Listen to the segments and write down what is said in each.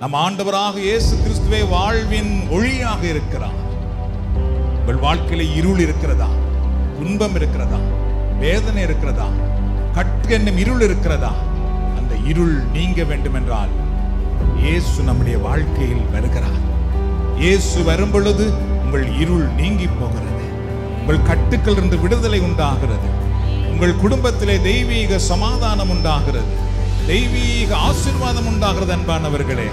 நம் ஆண்டவராக இயேசு கிறிஸ்துவே வாழ்வின் ஒளியாக இருக்கிறார் உங்கள் வாழ்க்கையில இருள் இருக்கிறதா துன்பம் இருக்கிறதா வேதனை இருக்கிறதா கட்டென்னும் இருள் இருக்கிறதா அந்த இருள் நீங்க வேண்டும் என்றால் இயேசு நம்முடைய வாழ்க்கையில் வருகிறார் இயேசு வரும் பொழுது உங்கள் இருள் நீங்கி போகிறது உங்கள் கட்டுக்கள் இருந்து விடுதலை உண்டாகிறது உங்கள் குடும்பத்திலே தெய்வீக சமாதானம் உண்டாகிறது தெய்வீக ஆசீர்வாதம் உண்டாகிறது அன்பானவர்களே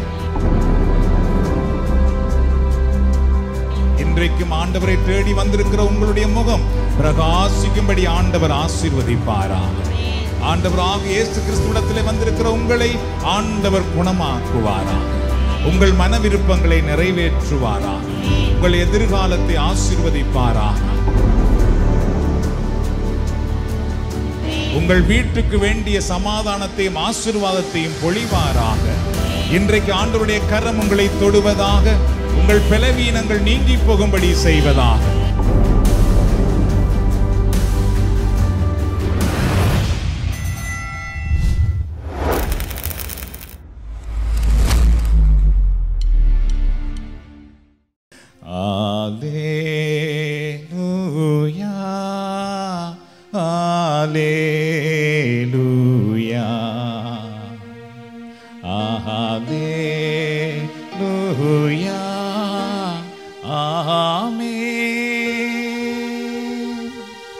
இன்றைக்கும் ஆண்டவரை தேடி வந்திருக்கிற உங்களுடைய முகம் பிரகாசிக்கும்படி ஆண்டவர் ஆசீர்வதிப்பாராக ஆண்டவராக இயேசு கிறிஸ்துவிடத்திலே வந்திருக்கிற உங்களை ஆண்டவர் குணமாக்குவாராக உங்கள் மன விருப்பங்களை நிறைவேற்றுவாராக உங்கள் எதிர்காலத்தை ஆசீர்வதிப்பாராக உங்கள் வீட்டுக்கு வேண்டிய சமாதானத்தையும் ஆசீர்வாதத்தையும் பொழிவாராக இன்றைக்கு ஆண்டவருடைய கரம் உங்களை தொடுவதாக உங்கள் பலவீனங்கள் நீங்கி போகும்படி செய்வதாக Alleluia, Alleluia, Alleluia, Amen.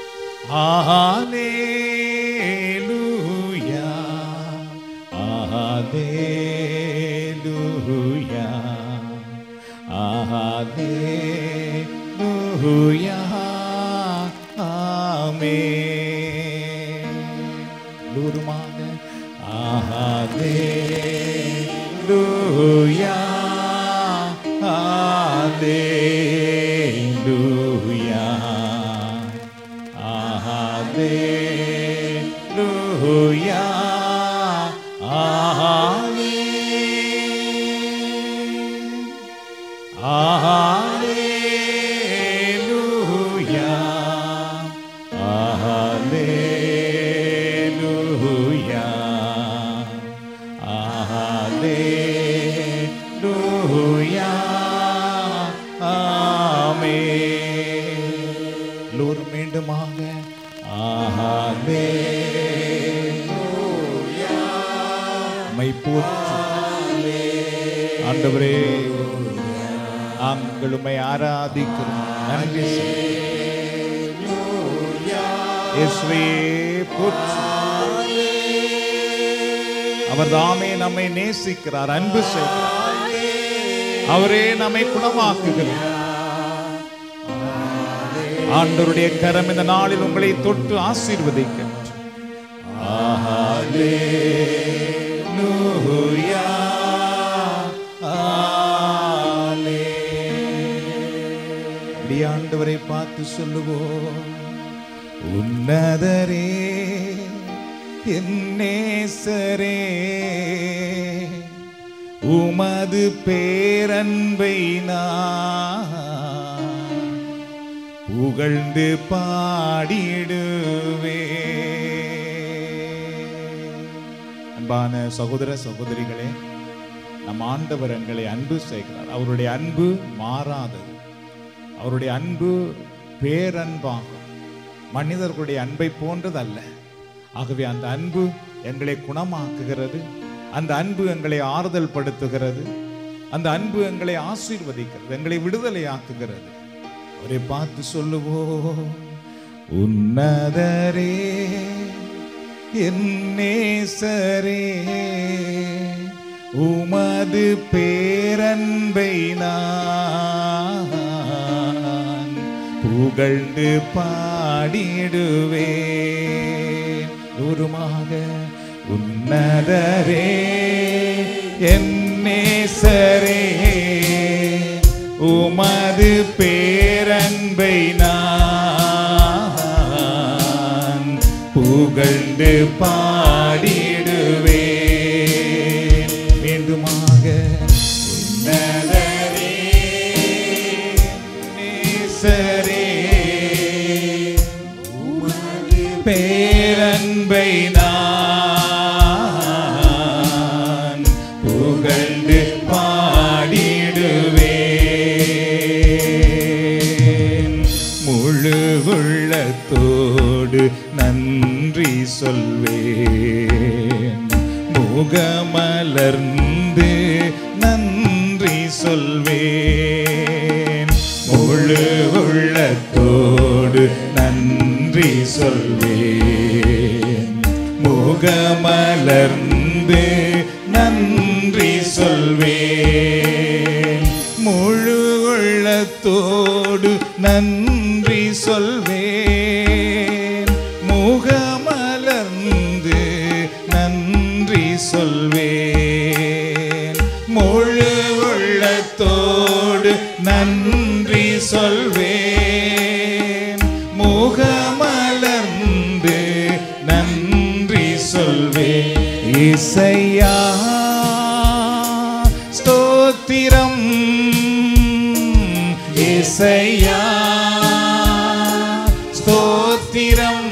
Alleluia, Alleluia. Alleluia. Amen. லூருமாக Alleluia. Alleluia. Alleluia. Amen. Alleluia. Alleluia. Alleluia. ஆமென். எல்லோரும் மீண்டுமாக Alleluia. உம்மை போற்றி ஆண்டவரே நாங்கள் உம்மை ஆராதிக்கிறோம் நன்றி செய்கிறோம். இயேசுவே போற்றி அவர் தாமே நம்மை நேசிக்கிறார் அன்பு செய்கிறார் அவரே நம்மை குணமாக்குகிறார் ஆண்டவருடைய கரம் இந்த நாளில் உங்களை தொட்டு ஆசீர்வதிக்கின்ற Alleluia. Alleluia. ஆண்டவரை பார்த்து சொல்லுவோம் உன்னதரே என்னேசரே உமது பேரன்பை நான் புகழ்ந்து பாடிடுவே அன்பான சகோதர சகோதரிகளே நம் ஆண்டவர் எங்களை அன்பு செய்கிறார் அவருடைய அன்பு மாறாதது அவருடைய அன்பு பேரன்பாகும் மனிதர்களுடைய அன்பை போன்றது அல்ல ஆகவே அந்த அன்பு எங்களை குணமாக்குகிறது அந்த அன்பு எங்களை ஆறுதல் படுத்துகிறது அந்த அன்பு எங்களை ஆசீர்வதிக்கிறது எங்களை விடுதலையாக்குகிறது அவரை பார்த்து சொல்லுவோம் உன்னதரே என்னேசரே உமது பேரன்பை நான் புகழ்ந்து பாடிடுவேன் தூரமாக உன்னதரே என்னேசரே உமது பேரன்பை நான் புகழ்ந்து பாடிடுவேன் மீண்டுமாக உன்னதரே நேசரே உமது பேரன்பை நான் புகழ்ந்து பா சொல்வேன் முழு உள்ளத்தோடு நன்றி சொல்வேன் முகமலர்ந்து நன்றி சொல்வேன் முழு உள்ளத்தோடு நன்றி சொல்வேன் முகமலர்ந்து நன்றி சொல்வேன் முழு உள்ளத்தோடு நன்றி சொல்வேன் முகமலர்ந்து நன்றி சொல்வேன் இசையா ஸ்தோத்திரம் இசையா ஸ்தோத்திரம்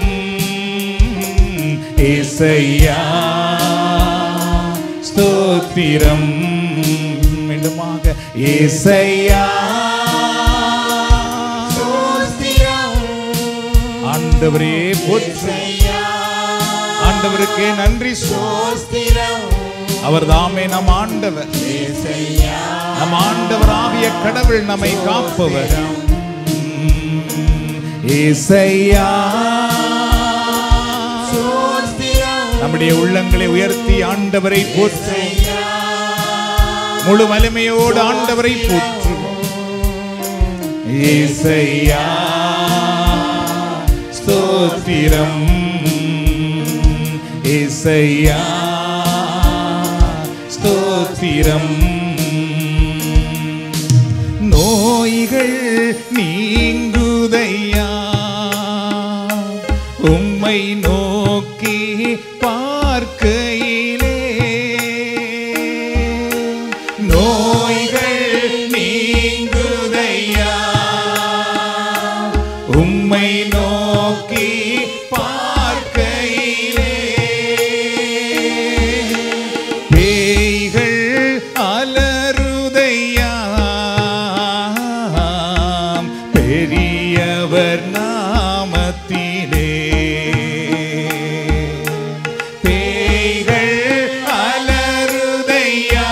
இசையா ஸ்தோத்திரம் மீண்டுமாக இசையா ஆண்டவரே போற்று ஆண்டவருக்கே நன்றி சொல் அவர் தாமே நம் ஆண்டவர் நம் ஆண்டவராகிய கடவுள் நம்மை காப்பவர் இசையா நம்முடைய உள்ளங்களை உயர்த்தி ஆண்டவரை போற்று முழு வலிமையோடு ஆண்டவரை போற்று இசையா ஸ்தோத்திரம் இசையா ஸ்தோத்திரம் நோய்கள் நீங்குதையா உம்மை நோக்கி பார்க்கையிலே நோய்கள் நீங்குதையா உம்மை நோக்கி பார்க்கையிலே பேய்கள் அலறுதையா பெரியவர் நாமத்திலே பேய்கள் அலறுதையா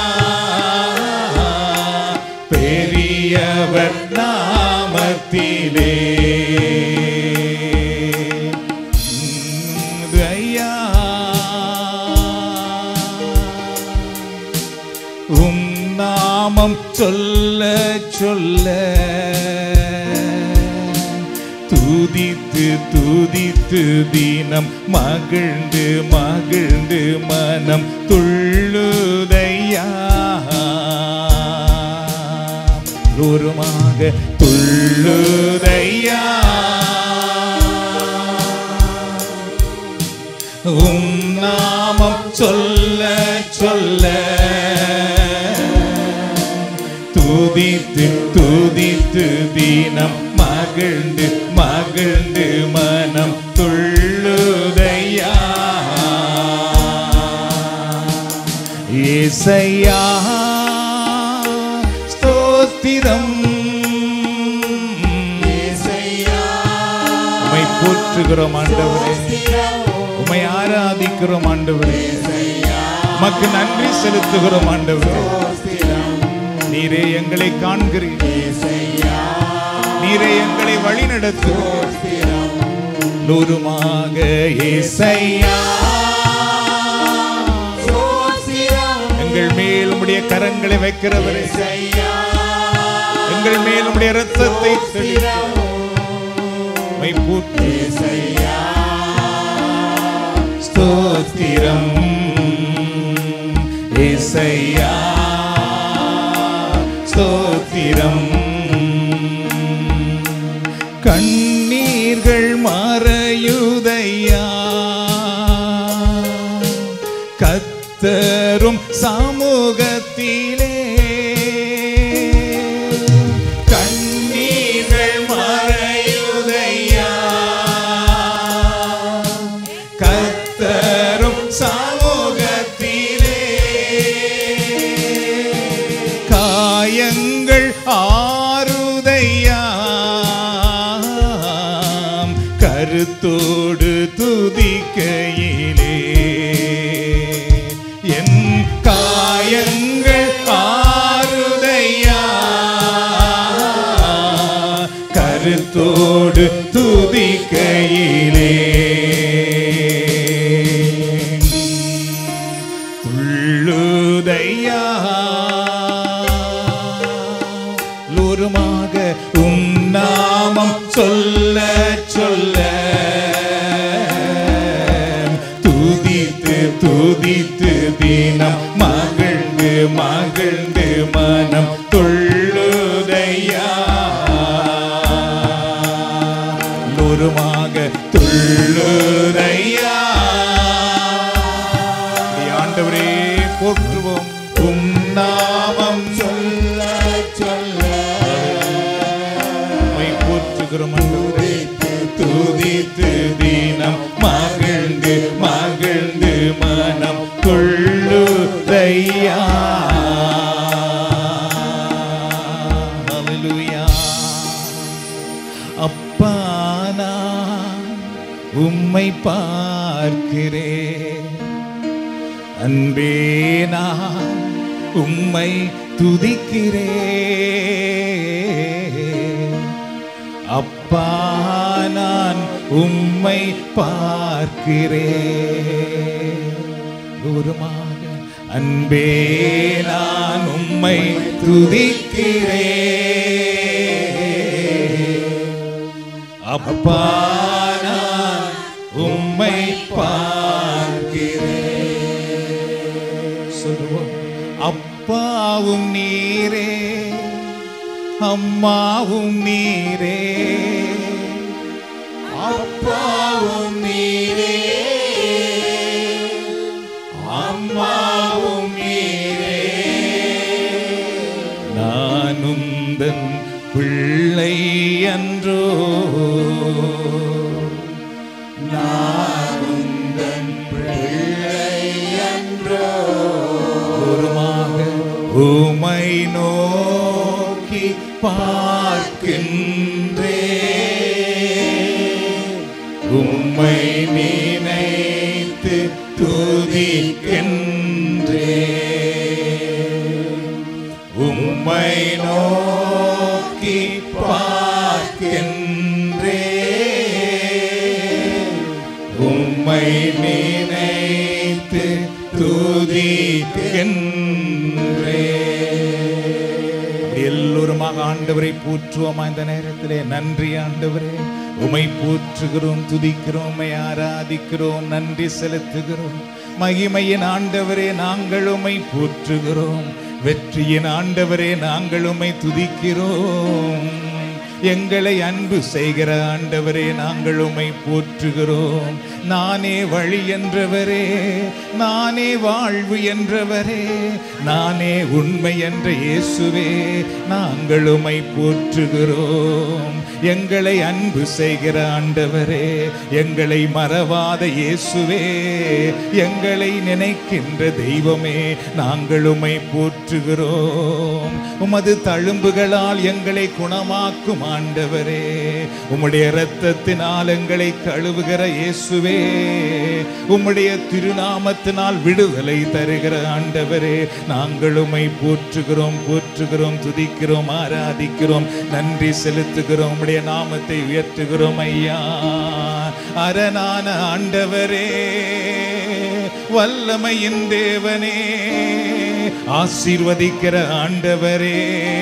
பெரியவர் நாமத்திலே உம், ஐயா உம் நாமம் சொல்ல சொல்ல துதித்து துதித்து தினம் மகிழ்ந்து மகிழ்ந்து மனம் துள்ளுதையா தூரமாக துள்ளுதையா உம் நாமம் சொல்ல சொல்ல துதித்து துதித்து தினம் மகிழ்ந்து மகிழ்ந்து மனம் துள்ளுதையா இசையா ஸ்தோத்திரம் உமை போற்றுகிறோம் ஆண்டவரே உமை ஆராதிக்கிறோம் ஆண்டவரே உமக்கு நன்றி செலுத்துகிறோம் ஆண்டவரே நீரே எங்களை காண்கிறீர் நீரே எங்களை வழி நூறுமாக இசையா எங்கள் மேல் உம்முடைய கரங்களை வைக்கிறவரே எங்கள் மேல் உம்முடைய இரத்தத்தை தெளித்து உம்மை போற்றி ஸ்தோத்திரம் இசையா ஸ்தோத்திரம் கண்ணீர்கள் மறையுதையா கத்தரும் சமூகத்திலே கண்ணீர்கள் மறையுதையா கத்தரும் சமூகத்திலே காயங்கள் ஆறுதையா கருத்தோடு துதிக்கையிலே என் காயங்கள் ஆறுதையா லூருமாக உம் நாமம் சொல்ல சொல்ல துதித்து துதித்து தினம் மகிழ்ந்து மகிழ்ந்து மனம் துள்ளுதையா லூருமாக துள்ளுதையா நீ ஆண்டவரே போற்றுவோம் உம் நாமம் சொல்ல சொல்ல உம்மை போற்றுகிறோம் ஆண்டவரே துதித்து தினம் மகிழ்ந்து மகிழ்ந்து மனம் கொள்ளுதையா Hallelujah. அப்பா நான் உம்மை பார்க்கிறேன் அன்பே நான் உம்மை துதிக்கிறேன் அப்பா நான் உம்மை பார்க்கிறேன் தூரமாக அன்பே நான் உம்மை துதிக்கிறேன் அப்பா நான் உம்மை பார்க்கிறேன் சொல்லுவோம் அப்பாவும் நீரே அம்மாவும் நீரே அப்பாவும் நீரே அம்மாவும் நீரே நானும் தன் பிள்ளை அன்றோ நானும் தன் பிள்ளை அன்றோ ஒருமாக உமை நோக்கி பார்க்கின்றே உம்மை நினைத்து துதிக்கின்றே உம்மை நோக்கி பார்க்கின்றே உம்மை நினைத்து துதிக்கின்றே எல்லோருமாக ஆண்டவரை போற்றுவோமா இந்த நேரத்திலே நன்றி ஆண்டவரே உமை போற்றுகிறோம் துதிக்கிறோம் உம்மை ஆராதிக்கிறோம் நன்றி செலுத்துகிறோம் மகிமையின் ஆண்டவரே நாங்கள் உம்மை போற்றுகிறோம் வெற்றியின் ஆண்டவரே நாங்கள் உம்மை துதிக்கிறோம் எங்களை அன்பு செய்கிற ஆண்டவரே நாங்கள் உம்மை போற்றுகிறோம் நானே வழி என்றவரே நானே வாழ்வு என்றவரே நானே உண்மை என்ற இயேசுவே நாங்கள் உம்மை போற்றுகிறோம் எங்களை அன்பு செய்கிற ஆண்டவரே எங்களை மறவாத இயேசுவே எங்களை நினைக்கின்ற தெய்வமே நாங்கள் உம்மை போற்றுகிறோம் உமது தழும்புகளால் எங்களை குணமாக்கும் ஆண்டவரே உம்முடைய இரத்தத்தினால் எங்களை கழுவுகிற இயேசுவே உம்முடைய திருநாமத்தினால் விடுதலை தருகிற ஆண்டவரே நாங்கள் உம்மை போற்றுகிறோம் போற்றுகிறோம் துதிக்கிறோம் ஆராதிக்கிறோம் நன்றி செலுத்துகிறோம் உம்முடைய நாமத்தை உயர்த்துகிறோம் ஐயா அரணான ஆண்டவரே வல்லமையின் தேவனே ஆசீர்வதிக்கிற ஆண்டவரே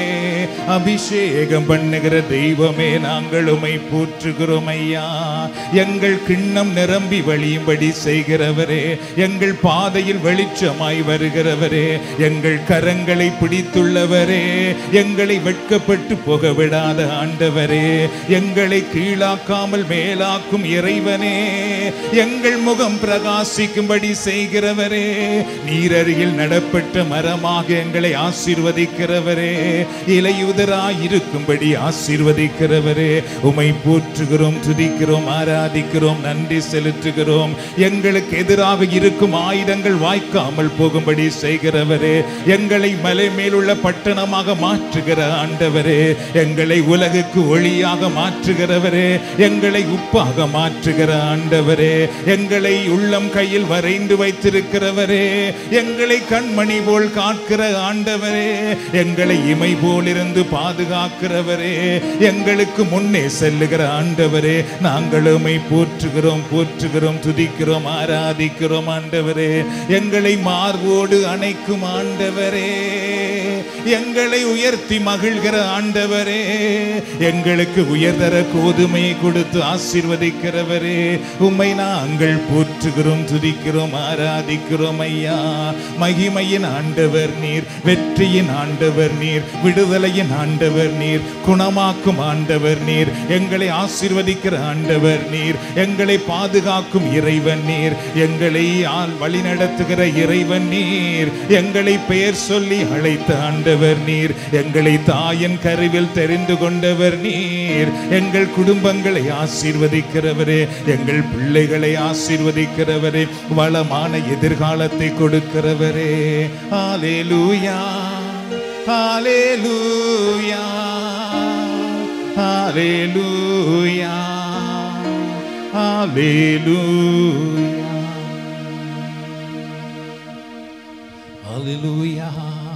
அபிஷேகம் பண்ணுகிற தெய்வமே நாங்கள் உமை போற்றுகிறோம் ஐயா எங்கள் கிண்ணம் நிரம்பி வழியும்படி செய்கிறவரே எங்கள் பாதையில் வெளிச்சமாய் வருகிறவரே எங்கள் கரங்களை பிடித்துள்ளவரே எங்களை வெட்கப்பட்டு போக விடாத ஆண்டவரே எங்களை கீழாக்காமல் மேலாக்கும் இறைவனே எங்கள் முகம் பிரகாசிக்கும்படி செய்கிறவரே நீரருகில் நடப்பட்ட மரமாக எங்களை ஆசீர்வதிக்கிறவரே இலையுதராய் இருக்கும்படி ஆசீர்வதிக்கிறவரே உமை போற்றுகிறோம் துதிக்கிறோம் ஆராதிக்கிறோம் நன்றி செலுத்துகிறோம் எங்களுக்கு எதிராக இருக்கும் ஆயுதங்கள் வாய்க்காமல் போகும்படி செய்கிறவரே எங்களை மலை மேலுள்ள பட்டணமாக மாற்றுகிற ஆண்டவரே எங்களை உலகுக்கு ஒளியாக மாற்றுகிறவரே எங்களை உப்பாக மாற்றுகிற ஆண்டவரே எங்களை உள்ளம் கையில் வரைந்து வைத்திருக்கிறவரே எங்களை கண்மணி போல் காக்கிற ஆண்டவரே எங்களை இமை போல் இருந்து இருந்து பாதுகாக்கிறவரே எங்களுக்கு முன்னே செல்லுகிற ஆண்டவரே நாங்கள் உம்மை போற்றுகிறோம் போற்றுகிறோம் துதிக்கிறோம் ஆராதிக்கிறோம் ஆண்டவரே எங்களை மார்போடு அணைக்கும் ஆண்டவரே எங்களை உயர்த்தி மகிழ்கிற ஆண்டவரே எங்களுக்கு உயர்தர கோதுமை கொடுத்து ஆசீர்வதிக்கிறவரே உம்மை நாங்கள் போற்றுகிறோம் துதிக்கிறோம் ஆராதிக்கிறோம் ஐயா மகிமையின் ஆண்டவர் நீர் வெற்றியின் ஆண்டவர் நீர் விடுதலையின் ஆண்டவர் நீர் குணமாக்கும் ஆண்டவர் நீர் எங்களை ஆசீர்வதிக்கிற ஆண்டவர் நீர் எங்களை பாதுகாக்கும் இறைவன் நீர் எங்களை ஆள் வழிநடத்துகிற இறைவன் நீர் எங்களை பெயர் சொல்லி அழைத்த ஆண்டவர் நீர் எங்களை தாயின் கருவில் தெரிந்து கொண்டவர் நீர் எங்கள் குடும்பங்களை ஆசீர்வதிக்கிறவரே எங்கள் பிள்ளைகளை ஆசீர்வதிக்கிறவரே வளமான எதிர்காலத்தை கொடுக்கிறவரே ஹalleluya ஹalleluya ஹalleluya ஹalleluya ஹalleluya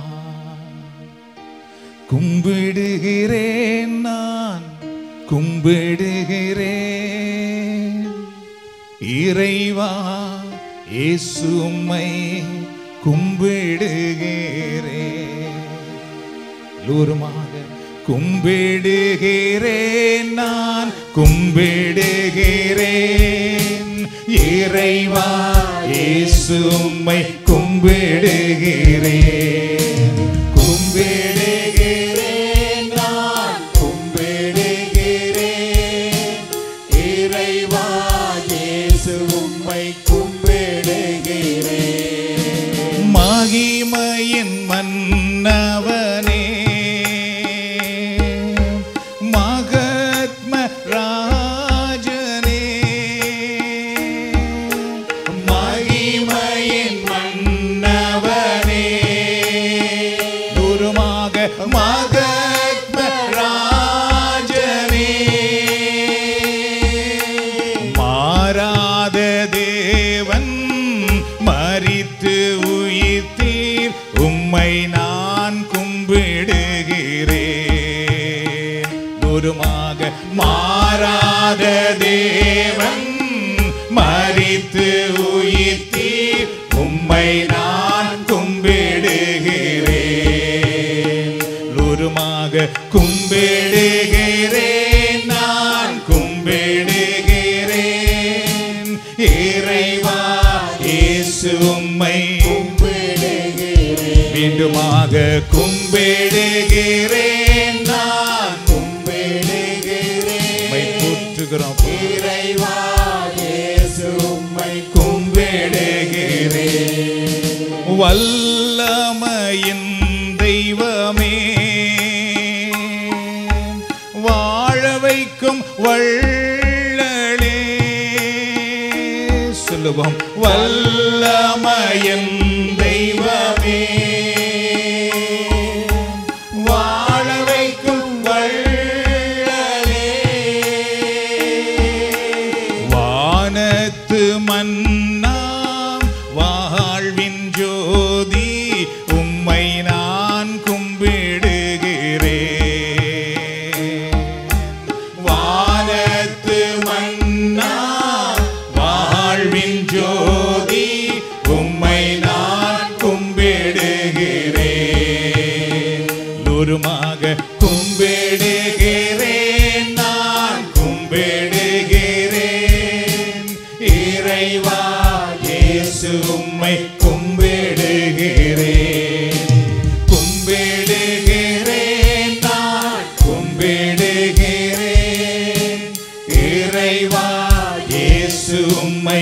கும்பிடுகிறேன் நான் கும்பிடுகிறேன் இறைவா இயேசு உம்மை கும்பிடுகிறேன் எல்லோருமாக கும்பிடுகிறேன் நான் கும்பிடுகிறேன் இறைவா இயேசு உம்மை கும்பிடுகிறேன் கும்பிடுகிறேன் நான் கும்பிடுகிறேன் இறைவா இயேசு உம்மை கும்பிடுகிறேன் மகிமையின் மன்னவனே மகாத்ம ராஜனே மகிமையின் மன்னவனே குருமாக மகாத்ம ராஜனே மாறாத தேவன் மரித்து உயிர்த்தீர் உம்மை நான் கும்பிடுகிறேன் குருமாக மாறாத தேவன் மரித்து உயிர்த்தீர் உம்மை நான் கும்பிடுகிறேன் குருமாக கும்பிடுகிறேன் நான் கும்பிடுகிறேன் இறைவா இயேசு உம்மை கும்பிடுகிறேன் மீண்டுமாக கும்பிடுகிறேன் நான் கும்பிடுகிறேன் உம்மை போற்றுகிறோம் இறைவா இயேசு உம்மை கும்பிடுகிறேன் வல்லமையின் தெய்வமே வாழ வைக்கும் வள்ளலே சொல்லுவோம் வல்லமையின் தெய்வமே வாழ வைக்கும் வள்ளலே வானத்து மன்னாம் வாழ்வின் ஜோதி உம்மை நான் கும்பிடுகிறேன் வானத்து மன்னா வாழ்வின் ஜோதி உம்மை நான் கும்பிடுகிறேன் தூரமாக கும்பிடுகிறேன் நான் கும்பிடுகிறேன் இறைவா இயேசு உம்மை கும்பிடுகிறேன் கும்பிடுகிறேன் நான் கும்பிடுகிறேன் இறைவா இயேசு உம்மை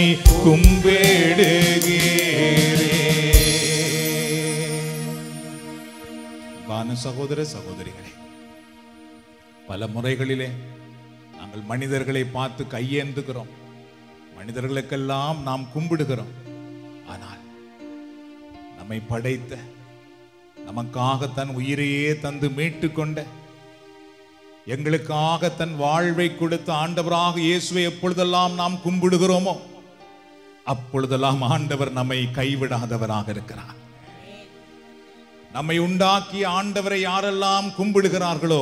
கும்பிடுகிறேன் வான சகோதர சகோதரிகளே பல முறைகளிலே நாங்கள் மனிதர்களை பார்த்து கையேந்துகிறோம் மனிதர்களுக்கெல்லாம் நாம் கும்பிடுகிறோம் ஆனால் நம்மை படைத்த நமக்காக தன் உயிரையே தந்து மீட்டு கொண்ட எங்களுக்காக தன் வாழ்வை கொடுத்த ஆண்டவராக இயேசுவை எப்பொழுதெல்லாம் நாம் கும்பிடுகிறோமோ அப்பொழுதெல்லாம் ஆண்டவர் நம்மை கைவிடாதவராக இருக்கிறார் நம்மை உண்டாக்கிய ஆண்டவரை யாரெல்லாம் கும்பிடுகிறார்களோ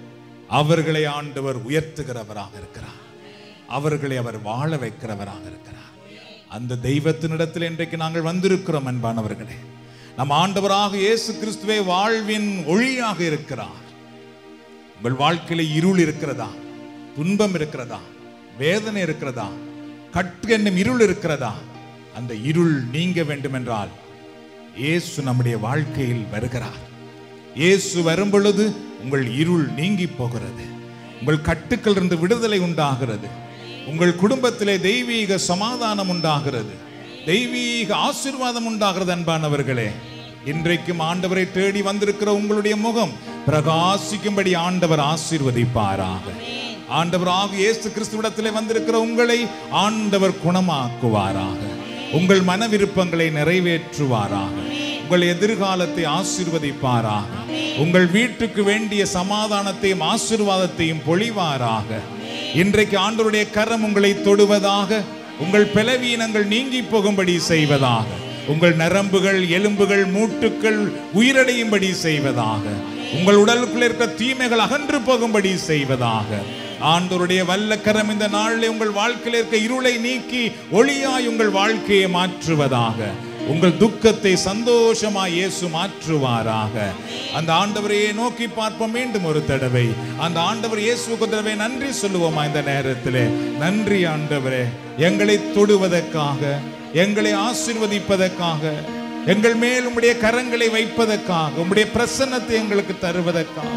அவர்களை ஆண்டவர் உயர்த்துகிறவராக இருக்கிறார் அவர்களை அவர் வாழ வைக்கிறவராக இருக்கிறார் அந்த தெய்வத்தினிடத்தில் இன்றைக்கு நாங்கள் வந்திருக்கிறோம் அன்பானவர்களே நம் ஆண்டவராக இயேசு கிறிஸ்துவே வாழ்வின் ஒளியாக இருக்கிறார் உங்கள் வாழ்க்கையில இருள் இருக்கிறதா துன்பம் இருக்கிறதா வேதனை இருக்கிறதா கட்டு என்னும் இருள் இருக்கிறதா அந்த இருள் நீங்க வேண்டும் என்றால் இயேசு நம்முடைய வாழ்க்கையில் வருகிறார் இயேசு வரும் பொழுது உங்கள் இருள் நீங்கி போகிறது உங்கள் கட்டுக்கள் இருந்து விடுதலை உண்டாகிறது உங்கள் குடும்பத்திலே தெய்வீக சமாதானம் உண்டாகிறது தெய்வீக ஆசீர்வாதம் உண்டாகிறது அன்பானவர்களே இன்றைக்கும் ஆண்டவரை தேடி வந்திருக்கிற உங்களுடைய முகம் பிரகாசிக்கும்படி ஆண்டவர் ஆசீர்வதிப்பாராக ஆண்டவராக இயேசு கிறிஸ்துவிடத்திலே வந்திருக்கிற உங்களை ஆண்டவர் குணமாக்குவாராக உங்கள் மன விருப்பங்களை நிறைவேற்றுவாராக உங்கள் எதிர்காலத்தை ஆசீர்வதிப்பாராக உங்கள் வீட்டுக்கு வேண்டிய சமாதானத்தையும் ஆசீர்வாதத்தையும் பொழிவாராக இன்றைக்கு ஆண்டவருடைய கரம் உங்களை தொடுவதாக உங்கள் பலவீனங்கள் நீங்கி போகும்படி செய்வதாக உங்கள் நரம்புகள் எலும்புகள் மூட்டுக்கள் உயிரடையும்படி செய்வதாக உங்கள் உடலுக்குள்ள இருக்க தீமைகள் அகன்று போகும்படி செய்வதாக ஆண்டவருடைய வல்ல கரம் இந்த நாளில் உங்கள் வாழ்க்கையில் இருக்க இருளை நீக்கி ஒளியாய் உங்கள் வாழ்க்கையை மாற்றுவதாக உங்கள் துக்கத்தை சந்தோஷமாய் இயேசு மாற்றுவாராக அந்த ஆண்டவரையே நோக்கி பார்ப்போம் மீண்டும் ஒரு தடவை அந்த ஆண்டவர் இயேசுக்கு ஒரு தடவை நன்றி சொல்லுவோமா இந்த நேரத்திலே நன்றி ஆண்டவரே எங்களை தொடுவதற்காக எங்களை ஆசீர்வதிப்பதற்காக எங்கள் மேல் உம்முடைய கரங்களை வைப்பதற்காக உம்முடைய பிரசன்னத்தை எங்களுக்கு தருவதற்காக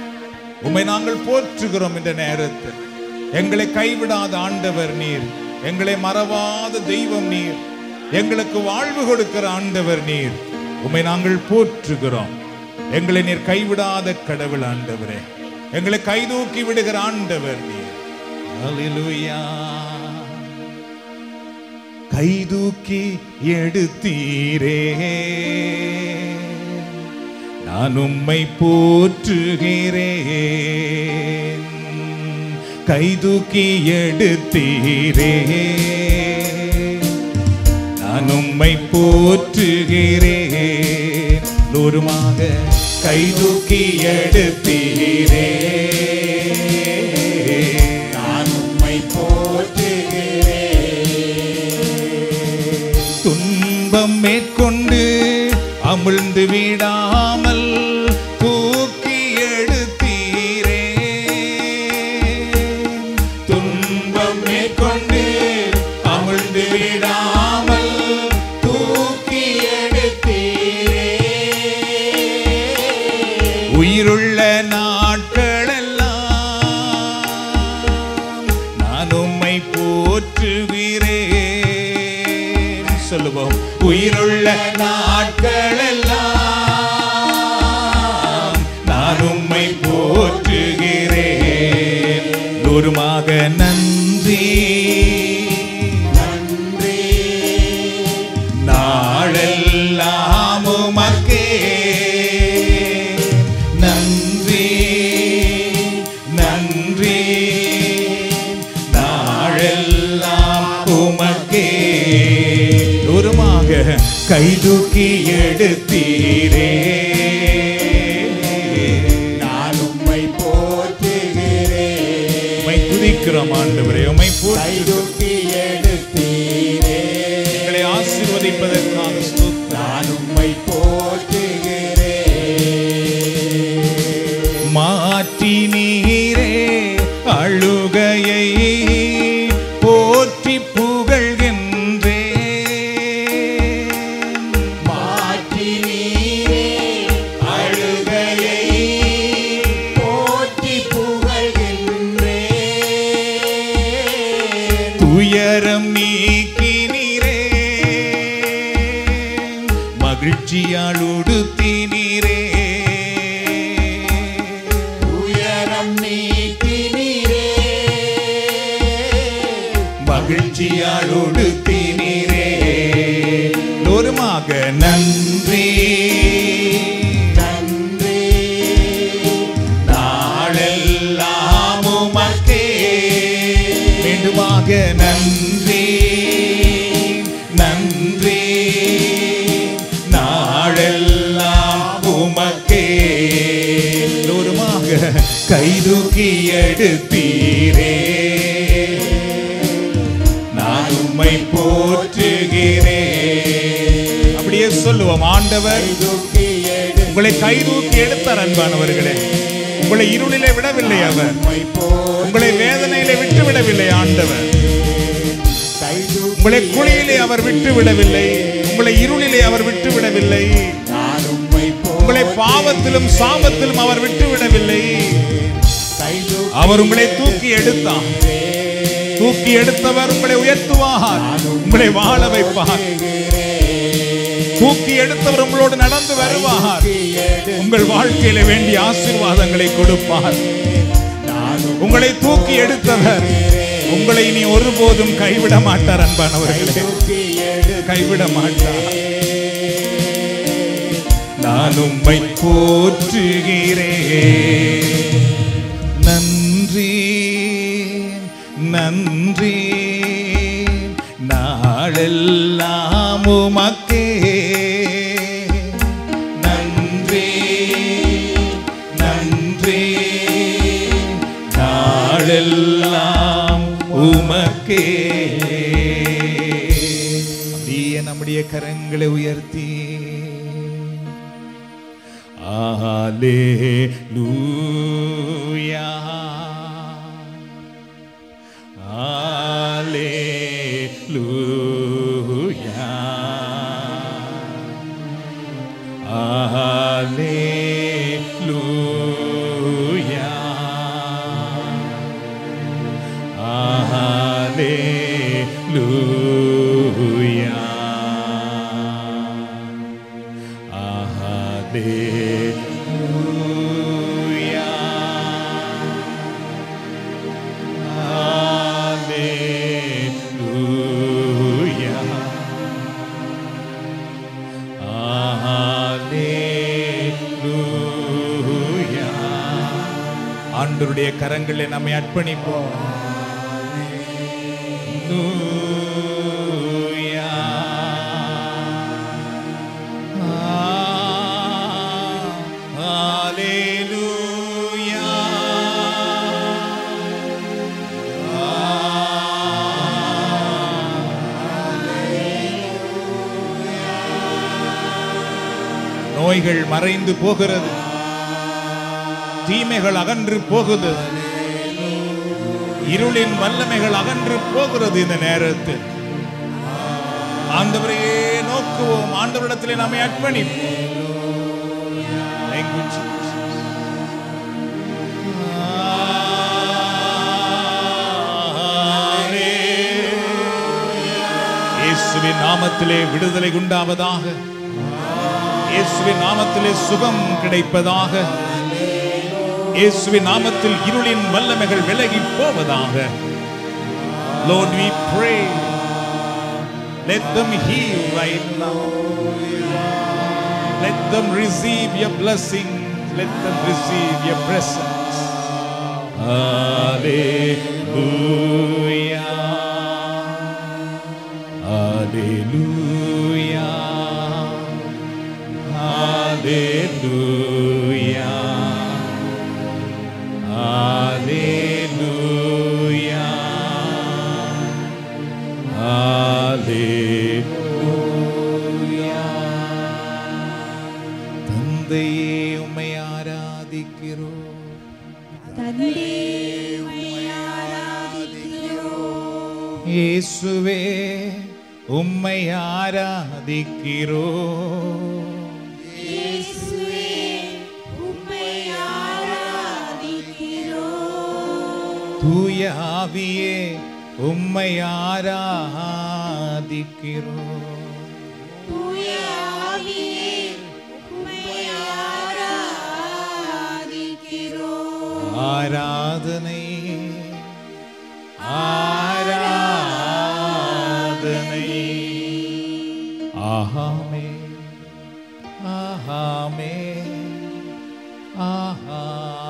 உம்மை நாங்கள் போற்றுகிறோம் இந்த நேரத்தில் எங்களை கைவிடாத ஆண்டவர் நீர் எங்களை மறவாத தெய்வம் நீர் எங்களுக்கு வாழ்வு கொடுக்கிற ஆண்டவர் நீர் உம்மை நாங்கள் போற்றுகிறோம் எங்களை நீர் கைவிடாத கடவுள் ஆண்டவரே எங்களை கைதூக்கி விடுகிற ஆண்டவர் நீர் ஹalleluya கைதூக்கி எடுத்தீரே நான் உம்மை போற்றுகிறேன் கைதூக்கி எடுத்தீரே நான் உம்மை போற்றுகிறேன் தூரமாக கைதூக்கி எடுத்தீரே நான் உம்மை துன்பம் மேற்கொண்டு அமிழ்ந்து விடாமல் தூக்கி எடுத்தீரே துன்பம் மேற்கொண்டு அமிழ்ந்து விடாமல் தூக்கி எடுத்தீரே உயிருள்ள நாட்களெல்லாம் நான் உம்மை போற்றுகிறேன் சொல்லுவோம் உயிருள்ள நாட்களெல்லாம் நான் உம்மை போற்றுகிறேன் தூரமாக நன்றி நன்றி நாளெல்லாம் உமக்கே நன்றி நன்றி நாளெல்லாம் உமக்கே தூரமாக கைதூக்கி எடுத்தீரே நான் உம்மை போற்றுகிறேன் உம்மை துதிக்கிறோம் ஆண்டவரே உம்மை போற்றி கைதூக்கி எடுத்தீரே எங்களை ஆசீர்வதிப்பதற்காக ஸ்தோத்திரம். நான் உம்மை போற்றுகிறேன் மாற்றி நீரே அழுகையை போற்றி புகழ்கின்றே மாற்றி நீரே அழுகையை போற்றி புகழ்கின்றேன் துயரம் நீக்கி நீரே மகிழ்ச்சியால் உடுத்தி நீரே உயரம் நீக்கி நீரே மகிழ்ச்சியால் உடுத்தி நீரே தூரமாக நன்றி நன்றி நாளெல்லாம் உமக்கே மீண்டுமாக நன்றி நன்றி நாளெல்லாம் கைதூக்கி எடுத்தீரே நான் உம்மை போற்றுகிறேன் அப்படியே சொல்லுவோம் ஆண்டவர் தூக்கி எடு உங்களை கைதூக்கி எடுத்தார் அன்பானவர்களே உங்களை இருளிலே விடவில்லை அவர் உம்மை போற்றி உங்களை வேதனையிலே விட்டு விடவில்லை ஆண்டவர் கைதூக்கி உங்களை குழியிலே அவர் விட்டு விடவில்லை உங்களை இருளிலே அவர் விட்டு விடவில்லை நான் உம்மை உங்களை பாவத்திலும் சாபத்திலும் அவர் விட்டு விடவில்லை கைதூக்கி அவர் உங்களை தூக்கி எடுத்தார் தூக்கி எடுத்தவர் உங்களை உயர்த்துவார் உங்களை வாழ வைப்பார் தூக்கி எடுத்தவர் உங்களோடு நடந்து வருவார் எடு உங்கள் வாழ்க்கையில வேண்டிய ஆசீர்வாதங்களை கொடுப்பார் நான் உங்களை தூக்கி எடுத்தவர் உங்களை இனி ஒருபோதும் கைவிட மாட்டார் அன்பானவர்களே தூக்கி எடு கைவிட மாட்டார் நான் உம்மை போற்றுகிறேன் நன்றி நன்றி நாளெல்லாம் உமக்கே நன்றி நன்றி நாளெல்லாம் உமக்கே அப்படியே நம்முடைய கரங்களை உயர்த்தி hallelujah hallelujah hallelujah hallelujah hallelujah hallelujah hallelujah ஆண்டவருடைய கரங்களை நம்மை அர்ப்பணிப்போம் Hallelujah. Ah, நோய்கள் மறைந்து போகிறது தீமைகள் அகன்று போகுது இருளின் வல்லமைகள் அகன்று போகிறது இந்த நேரத்தில் ஆண்டவரையே நோக்குவோம் ஆண்டவரிடத்திலே நம்மை அர்ப்பணிப்போம் Thank you, Jesus. இயேசுவின் நாமத்திலே விடுதலை உண்டாவதாக இயேசுவின் நாமத்திலே சுகம் கிடைப்பதாக இயேசுவின் நாமத்தில் இருளின் வல்லமைகள் விலகி போவதாக Lord we pray let them heal right now let them receive your blessing let them receive your presence Hallelujah Hallelujah Hallelujah Hallelujah Hallelujah தந்தையே உம்மை ஆராதிக்கிறோம் தந்தையே உம்மை ஆராதிக்கிறோம். இயேசுவே உம்மை ஆராதிக்கிறோம் இயேசுவே, உம்மை ஆராதிக்கிறோம். தூய ஆவியே உம்மை ஆராதிக்கிறோம் தூய ஆவியே, உம்மை ஆராதிக்கிறோம். ஆராதனை ஆராதனை ஆஹாமே ஆஹாமே ஆஹாமே